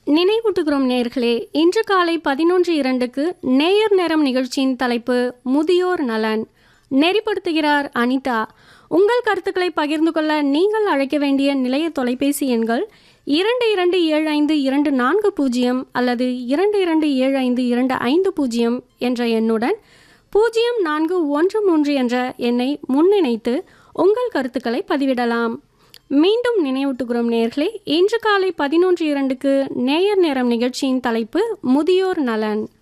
நினைவூட்டுகிறோம் நேயர்களே இன்று காலை பதினொன்று இரண்டுக்கு நேயர் நேரம் நிகழ்ச்சியின் தலைப்பு முதியோர் நலன் நெறிப்படுத்துகிறார் அனிதா உங்கள் கருத்துக்களை பகிர்ந்து கொள்ள நீங்கள் அழைக்க வேண்டிய நிலைய தொலைபேசி எண்கள் இரண்டு இரண்டு ஏழு ஐந்து இரண்டு நான்கு பூஜ்ஜியம் அல்லது இரண்டு இரண்டு ஏழு ஐந்து இரண்டு ஐந்து பூஜ்ஜியம் என்ற எண்ணுடன் பூஜ்ஜியம் நான்கு ஒன்று மூன்று என்ற எண்ணை முன்னிணைத்து உங்கள் கருத்துக்களை பதிவிடலாம் மீண்டும் நினைவூட்டுகிறோம் நேயர்களே இன்று காலை பதினொன்று இரண்டுக்கு நேயர் நேரம் நிகழ்ச்சியின் தலைப்பு முதியோர் நலன்